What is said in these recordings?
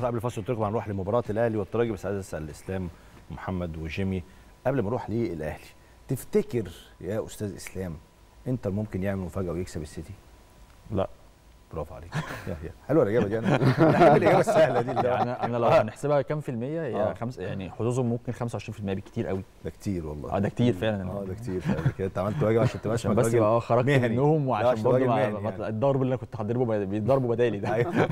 دكتور قبل الفاصل قلت لكم هنروح لمباراه الاهلي والترجي بس عايز اسال اسلام محمد وجيمي قبل ما نروح للاهلي تفتكر يا استاذ اسلام انتر ممكن يعمل مفاجاه ويكسب السيتي؟ لا برافو عليك يا يا حلوه الاجابه دي انا أنا بحب الاجابه السهله دي اللي هو- يعني انا لو هنحسبها كام في الميه هي آه. خمس يعني حظوظهم ممكن 25% بالكتير قوي ده كتير والله اه ده كتير فعلا اه ده كتير فعلا كده انت عملت واجب عشان تبقى عشان بس بقى خرجت مهني. منهم لا، وعشان عشان برضه راجل ما مهني ما- يعني. الضرب اللي انا كنت هضربه بد- بيتضربوا بدالي ده ايوه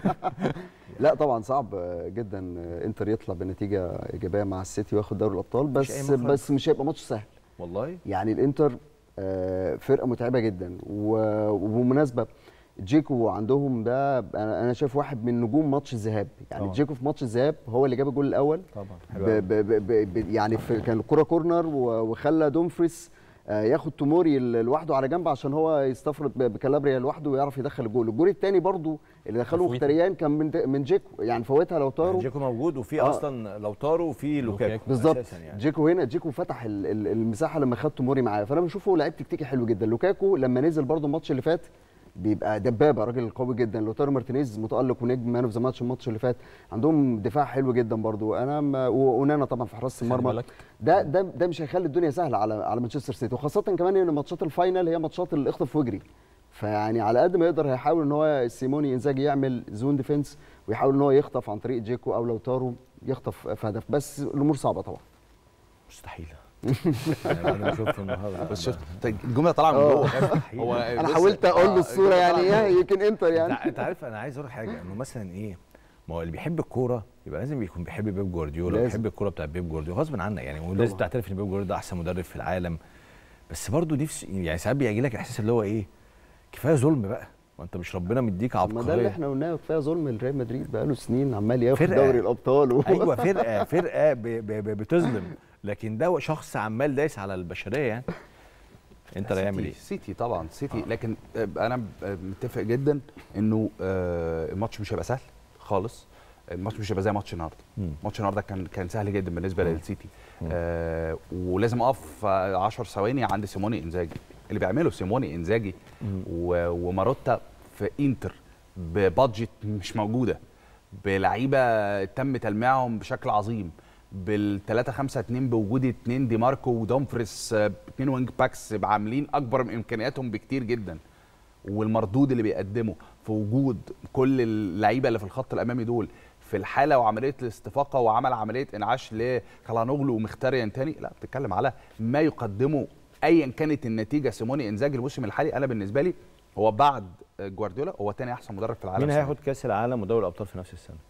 لا طبعا صعب جدا انتر يطلع بنتيجه ايجابيه مع السيتي وياخد دوري الابطال مش بس أي مخرج. بس مش هيبقى ماتش سهل والله يعني الانتر آه، فرقه متعبه جدا و- وبمناسبه جيكو عندهم ده انا أنا شايف واحد من نجوم ماتش الذهاب يعني طبعا. جيكو في ماتش الذهاب هو اللي جاب الجول الاول طبعا ب حلو أوي. ب ب ب ب يعني في كان الكره كورنر و- وخلى دومفريس آه، ياخد توموري ال- لوحده على جنب عشان هو يستفرد ب- بكالابريا لوحده ويعرف يدخل الجول الجول الثاني برضو اللي دخله تفويته. مختريان كان من د- من جيكو يعني فوتها لو يعني طاروا جيكو موجود وفي آه. اصلا لو طاروا وفي لوكاكو بالظبط أساساً يعني. جيكو هنا جيكو فتح ال- ال- المساحه لما خد توموري معاه فانا بشوفه لعيب تكتيكي حلو جدا لوكاكو لما نزل برضو الماتش اللي فات بيبقى دبابه راجل قوي جدا لوتارو مارتينيز متالق ونجم مان اوف ذا ماتش الماتش اللي فات عندهم دفاع حلو جدا برضو انا ما ونانا طبعا في حراسه خلي المرمى بالك. ده ده ده مش هيخلي الدنيا سهله على على مانشستر سيتي وخاصه كمان ان ماتشات الفاينل هي ماتشات اللي اخطف واجري فيعني على قد ما يقدر هيحاول ان هو سيموني انزاجي يعمل زون ديفنس ويحاول ان هو يخطف عن طريق جيكو او لوتارو يخطف في هدف بس الامور صعبه طبعا مستحيله يعني بعد ما شفت النهارده بس شفت الجمله طالعه من آه. جوه مستحيل. هو انا بص- حاولت اقول له آه، الصوره الجملة يعني طالعة ايه يمكن انتر يعني انت انت عارف انا عايز اقول لك حاجه انه مثلا ايه ما هو اللي بيحب الكوره يبقى لازم يكون بيحب بيب جوارديولا لازم. بيحب الكوره بتاع بيب جوارديولا غصب عنك يعني ولازم طبعا. تعترف ان بيب جوارديولا ده احسن مدرب في العالم بس برضه نفسي يعني ساعات بيجي لك الاحساس اللي هو ايه كفايه ظلم بقى وانت مش ربنا مديك ما ده اللي عبقريه احنا قلناه كفايه ظلم لريال مدريد بقاله سنين عمال ياخد فرقة. دوري الابطال و... ايوه فرقه فرقه ب- ب- ب- بتظلم لكن ده شخص عمال دايس على البشريه يعني انت هيعمل سيتي- ايه؟ سيتي طبعا سيتي لكن آه، انا ب- آه، متفق جدا انه آه، الماتش مش هيبقى سهل خالص الماتش مش هيبقى زي ماتش النهارده مم. ماتش النهارده كان كان سهل جدا بالنسبه مم. للسيتي آه ولازم اقف 10 ثواني عند سيموني انزاجي اللي بيعمله سيموني انزاجي و- وماروتا في انتر ببادجت مش موجوده بلعيبه تم تلميعهم بشكل عظيم بال 3 5 2 بوجود اتنين دي ماركو ودومفريس آه، اتنين وينج باكس عاملين اكبر من امكانياتهم بكتير جدا والمردود اللي بيقدمه في وجود كل اللعيبه اللي في الخط الامامي دول في الحاله وعمليه الاستفاقه وعمل عمليه انعاش لكالانوغلو ومختاريان تاني لا بتتكلم على ما يقدمه ايا كانت النتيجه سيموني انزاجي الموسم الحالي انا بالنسبه لي هو بعد جوارديولا هو تاني احسن مدرب في العالم مين السنة هياخد كاس العالم ودوري الابطال في نفس السنه؟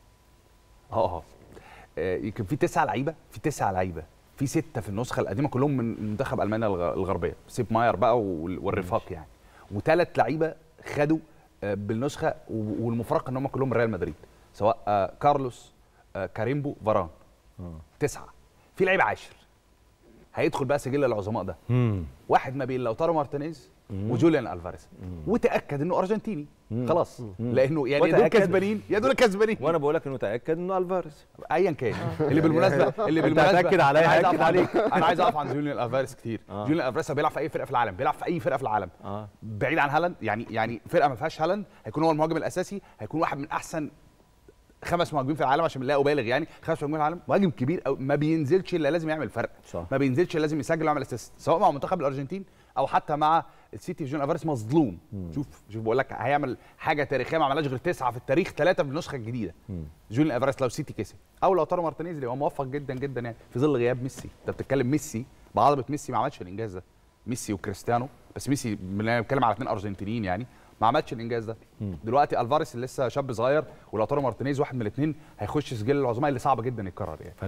اه اه آه، يمكن في تسعة لعيبه في تسعة لعيبه في ستة في النسخة القديمة كلهم من منتخب ألمانيا الغ- الغربية سيب ماير بقى وال- والرفاق يعني وثلاث لعيبة خدوا آه، بالنسخة و- والمفارقة ان هم كلهم من ريال مدريد سواء آه، كارلوس آه، كاريمبو فاران تسعة في لعيب عاشر هيدخل بقى سجل العظماء ده واحد ما بين لوتارو مارتينيز وجوليان الفاريز وتاكد انه ارجنتيني خلاص لانه يعني يا دول وتأكد- كسبانين يا دول كسبانين وانا بقول لك انه تاكد انه الفاريز ايا كان اللي بالمناسبه اللي أنت بالمناسبه هتأكد عليا، انا عايز هأكد اقف عن- عليك. انا عايز اقف عن جوليان الفاريز كتير آه. جوليان الفاريز بيلعب في اي فرقه في العالم بيلعب في اي فرقه في العالم اه بعيد عن هالاند يعني يعني فرقه ما فيهاش هالاند هيكون هو المهاجم الاساسي هيكون واحد من احسن خمس مهاجمين في العالم عشان لا ابالغ يعني خمس مهاجمين في العالم مهاجم كبير أو ما بينزلش الا لازم يعمل فرق صح. ما بينزلش إلا لازم يسجل ويعمل اسيست سواء مع منتخب الارجنتين او حتى مع السيتي في جون افاريس مظلوم شوف شوف بقول لك هيعمل حاجه تاريخيه ما عملهاش غير تسعه في التاريخ ثلاثه في النسخه الجديده جون افاريس لو سيتي كسب او لو تارو مارتينيز اللي هو موفق جدا جدا يعني في ظل غياب ميسي انت بتتكلم ميسي بعضبه ميسي ما عملش الانجاز ده ميسي وكريستيانو بس ميسي انا بتكلم على اثنين ارجنتينيين يعني ما عملش الانجاز ده دلوقتي الفاريس اللي لسه شاب صغير ولوتارو مارتينيز واحد من الاثنين هيخش سجل العظماء اللي صعب جدا يتكرر يعني